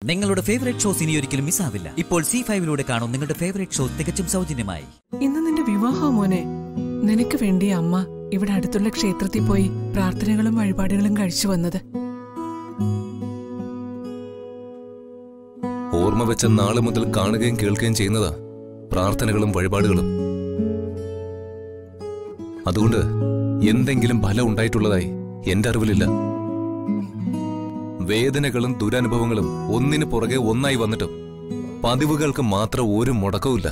നിങ്ങളുടെ favourite shows ഇനി ഒരിക്കലും മിസ്സാവില്ല ഇപ്പോൾ സി ഫൈവിലൂടെ കാണും നിങ്ങളുടെ ഫേവറേറ്റ് ഷോ തികച്ചും സൗജന്യമായി ഇന്ന് നിന്റെ വിവാഹം മോനെ നിനക്ക് വേണ്ടി അമ്മ ഇവിടെ അടുത്തുള്ള ക്ഷേത്രത്തിൽ പോയി പ്രാർത്ഥനകളും വഴിപാടുകളും കഴിച്ചു വന്നത് ഓർമ്മ വെച്ച നാളെ മുതൽ കാണുകയും കേൾക്കുകയും ചെയ്യുന്നതാ പ്രാർത്ഥനകളും വഴിപാടുകളും അതുകൊണ്ട് എന്തെങ്കിലും ഫലം ഉണ്ടായിട്ടുള്ളതായി എന്റെ അറിവിലില്ല വേദനകളും ദുരനുഭവങ്ങളും ഒന്നിനു പുറകെ ഒന്നായി വന്നിട്ടും പതിവുകൾക്ക് മാത്രം ഒരു മുടക്കവുമില്ല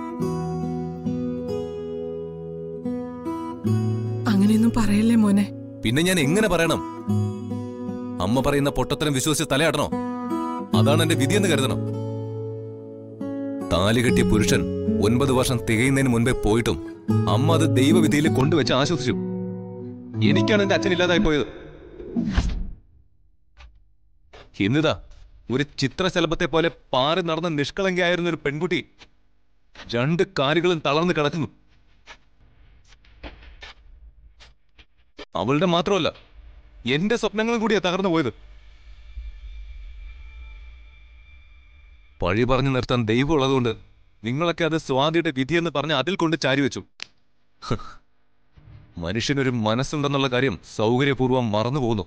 അങ്ങനെയൊന്നും പറയല്ലേ മോനെ പിന്നെ ഞാൻ എങ്ങനെ പറയണം അമ്മ പറയുന്ന പൊട്ടത്തരം വിശ്വസിച്ച് തലയാടണോ അതാണ് എന്റെ വിധിയെന്ന് കരുതണം താലി കെട്ടിയ പുരുഷൻ ഒൻപത് വർഷം തികയുന്നതിന് മുൻപേ പോയിട്ടും അമ്മ അത് ദൈവവിധിയിൽ കൊണ്ടുവച്ച് ആശ്വസിച്ചു എനിക്കാണ് എന്റെ അച്ഛൻ ഇല്ലാതായി പോയത് ഇന്നിതാ ഒരു ചിത്രശലഭത്തെ പോലെ പാറി നടന്ന നിഷ്കളങ്കയായിരുന്ന ഒരു പെൺകുട്ടി രണ്ട് കാലുകളും തളർന്ന് കിടക്കുന്നു അവളുടെ മാത്രമല്ല എന്റെ സ്വപ്നങ്ങളും കൂടിയാ തകർന്നു പോയത് പഴി പറഞ്ഞു നിർത്താൻ ദൈവം ഉള്ളതുകൊണ്ട് നിങ്ങളൊക്കെ അത് സ്വാതിയുടെ വിധിയെന്ന് പറഞ്ഞ് അതിൽ കൊണ്ട് ചാരിവെച്ചു ഹ്. മനുഷ്യനൊരു മനസ്സുണ്ടെന്നുള്ള കാര്യം സൗകര്യപൂർവ്വം മറന്നു പോകുന്നു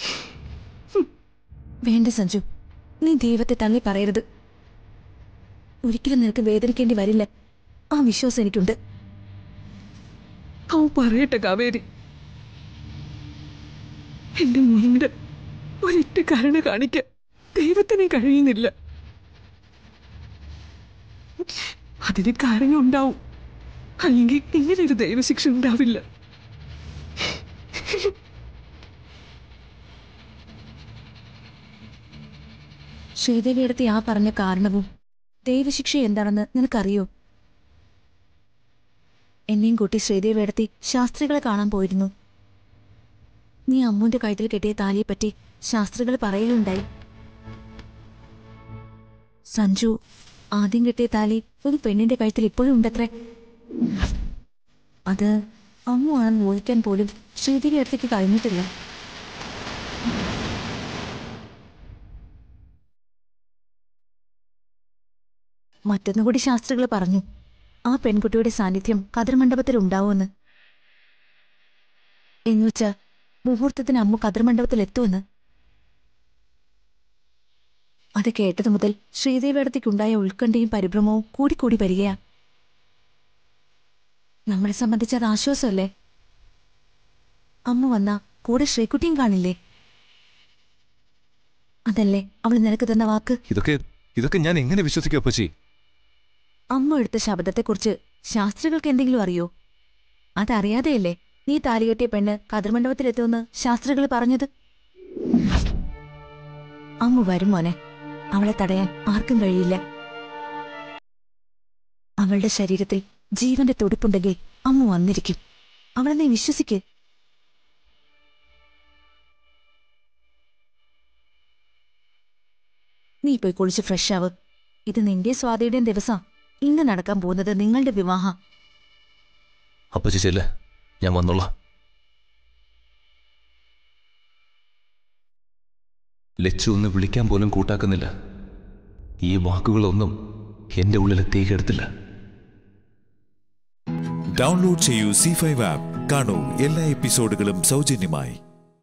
വേണ്ട സഞ്ജു നീ ദൈവത്തെ തള്ളി പറയരുത് ഒരിക്കലും നിനക്ക് വേദനിക്കേണ്ടി വരില്ല ആ വിശ്വാസം എനിക്കുണ്ട് അവൻ പറയട്ടെ കാവേരി എന്റെ മുന്നിൽ ഒരിറ്റ കരുണ കാണിക്കാൻ ദൈവത്തിന് കഴിയുന്നില്ല അതിന് കാരണം ഉണ്ടാവും അല്ലെങ്കിൽ ഇങ്ങനെ ഒരു ദൈവശിക്ഷ ഉണ്ടാവില്ല ശ്രീദേവിയടുത്ത് ആ പറഞ്ഞ കാരണവും ദൈവശിക്ഷ എന്താണെന്ന് നിനക്കറിയോ എന്നെയും കൂട്ടി ശ്രീദേവിയടുത്തി ശാസ്ത്രികളെ കാണാൻ പോയിരുന്നു നീ അമ്മുന്റെ കഴുത്തിൽ കെട്ടിയ താലിയെപ്പറ്റി ശാസ്ത്രികൾ പറയുകയുണ്ടായി സഞ്ജു ആദ്യം കെട്ടിയ താലി ഒരു പെണ്ണിന്റെ കഴുത്തിൽ ഇപ്പോഴും ഉണ്ടത്രേ അത് അമ്മു ആണെന്ന് ഊഹിക്കാൻ പോലും ശ്രീദേവി അടുത്തേക്ക് കഴിഞ്ഞിട്ടില്ല മറ്റൊന്നുകൂടി ശാസ്ത്രികൾ പറഞ്ഞു ആ പെൺകുട്ടിയുടെ സാന്നിധ്യം കതിർമണ്ഡപത്തിൽ ഉണ്ടാവുമെന്ന് എന്നുവെച്ചാ മുഹൂർത്തത്തിന് അമ്മ കതിർമണ്ഡപത്തിൽ എത്തുമെന്ന് അത് കേട്ടതു മുതൽ ശ്രീദേവിയടത്തേക്കുണ്ടായ ഉത്കണ്ഠയും പരിഭ്രമവും കൂടിക്കൂടി വരികയാ നമ്മളെ സംബന്ധിച്ച് അത് ആശ്വാസമല്ലേ അമ്മ വന്ന കൂടെ ശ്രീകുട്ടിയും കാണില്ലേ അതല്ലേ അവൾ നിനക്ക് തന്ന വാക്ക് ഇതൊക്കെ ഇതൊക്കെ ഞാൻ എങ്ങനെ വിശ്വസിക്കും അപ്പച്ചി അമ്മ എടുത്ത ശബ്ദത്തെക്കുറിച്ച് ശാസ്ത്രികൾക്ക് എന്തെങ്കിലും അറിയോ അതറിയാതെയല്ലേ നീ താലികെട്ടിയ പെണ്ണ് കതിർമണ്ഡപത്തിലെത്തുമെന്ന് ശാസ്ത്രികൾ പറഞ്ഞത് അമ്മ വരും മോനെ അവളെ തടയാൻ ആർക്കും കഴിയില്ല അവളുടെ ശരീരത്തിൽ ജീവന്റെ തുടിപ്പുണ്ടെങ്കിൽ അമ്മ വന്നിരിക്കും അവളെ നീ വിശ്വസിക്ക് നീ പോയി കുളിച്ച് ഫ്രഷ് ആവ് ഇത് നിന്റെ സ്വാതിയുടെയും ദിവസം ഇന്ന് നടക്കാൻ പോകുന്നത് നിങ്ങളുടെ വിവാഹം അപ്പച്ചി ചെല്ലേ ഞാൻ വന്നോളാം ലച്ചു ഒന്ന് വിളിക്കാൻ പോലും കൂട്ടാക്കുന്നില്ല ഈ വാക്കുകളൊന്നും എന്റെ ഉള്ളിലെ തീ കെടുത്തില്ല ഡൗൺലോഡ് ചെയ്യൂ സി ഫൈവ് ആപ്പ് കാണൂ എല്ലാ എപ്പിസോഡുകളും സൗജന്യമായി